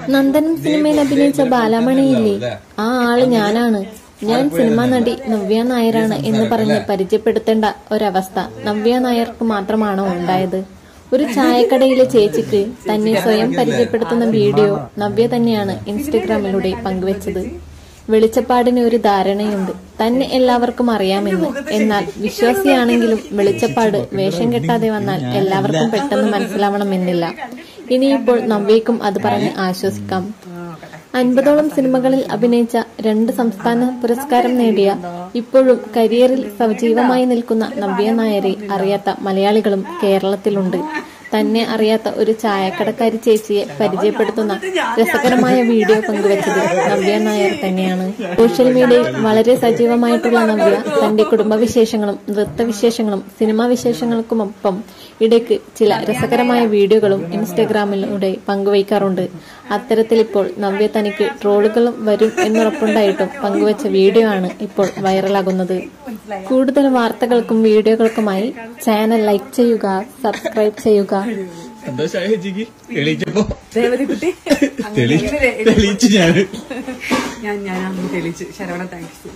നന്ദനം സിനിമയിൽ അഭിനയിച്ച ബാലാമണിയില്ലേ ആ ആള് ഞാനാണ് ഞാൻ സിനിമാ നടി നവ്യ നായരാണ് എന്ന് പറഞ്ഞ് പരിചയപ്പെടുത്തേണ്ട ഒരവസ്ഥ നവ്യ നായർക്ക് മാത്രമാണോ ഉണ്ടായത് ഒരു ചായക്കടയിലെ ചേച്ചിക്ക് തന്നെ സ്വയം പരിചയപ്പെടുത്തുന്ന വീഡിയോ നവ്യ തന്നെയാണ് ഇൻസ്റ്റഗ്രാമിലൂടെ പങ്കുവച്ചത് വെളിച്ചപ്പാടിന് ഒരു ധാരണയുണ്ട് തന്നെ എല്ലാവർക്കും അറിയാമെന്ന് എന്നാൽ വിശ്വാസിയാണെങ്കിലും വെളിച്ചപ്പാട് വേഷം കെട്ടാതെ വന്നാൽ എല്ലാവർക്കും പെട്ടെന്ന് മനസ്സിലാവണമെന്നില്ല ഇനിയിപ്പോൾ നവ്യയ്ക്കും അത് പറഞ്ഞ് ആശ്വസിക്കാം അൻപതോളം സിനിമകളിൽ അഭിനയിച്ച രണ്ട് സംസ്ഥാന പുരസ്കാരം നേടിയ ഇപ്പോഴും കരിയറിൽ സജീവമായി നിൽക്കുന്ന നവ്യ നായരെ അറിയാത്ത മലയാളികളും കേരളത്തിലുണ്ട് തന്നെ അറിയാത്ത ഒരു ചായക്കടക്കാരി ചേച്ചിയെ പരിചയപ്പെടുത്തുന്ന രസകരമായ വീഡിയോ പങ്കുവച്ചത് നവ്യ നായർ തന്നെയാണ് സോഷ്യൽ മീഡിയയിൽ വളരെ സജീവമായിട്ടുള്ള നവ്യ തന്റെ കുടുംബവിശേഷങ്ങളും നൃത്തവിശേഷങ്ങളും സിനിമാ വിശേഷങ്ങൾക്കുമൊപ്പം ഇടയ്ക്ക് ചില രസകരമായ വീഡിയോകളും ഇൻസ്റ്റഗ്രാമിലൂടെ പങ്കുവയ്ക്കാറുണ്ട് അത്തരത്തിൽ ഇപ്പോൾ നവ്യ തനിക്ക് ട്രോളുകളും വരും എന്നുറപ്പുണ്ടായിട്ടും പങ്കുവച്ച വീഡിയോ ആണ് ഇപ്പോൾ വൈറലാകുന്നത് കൂടുതൽ വാർത്തകൾക്കും വീഡിയോകൾക്കുമായി ചാനൽ ലൈക്ക് ചെയ്യുക സബ്സ്ക്രൈബ് ചെയ്യുക സന്തോഷമായ ചേച്ചിക്ക് തെളിയിച്ചപ്പോ ദേവതിക്കുട്ടി തെളി തെളിയിച്ചു ഞാൻ ഞാൻ ഞാൻ അന്ന് തെളിച്ച് ശരവണ താങ്ക്സ്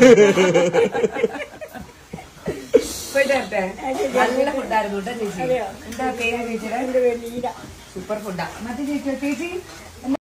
പോയിട്ട് വരട്ടെ നല്ല ഫുഡായിരുന്നു കേട്ടോ ചേച്ചി എന്താ പേര് ചേച്ചിയുടെ സൂപ്പർ ഫുഡാ മറ്റേ ചേച്ചി ചേച്ചി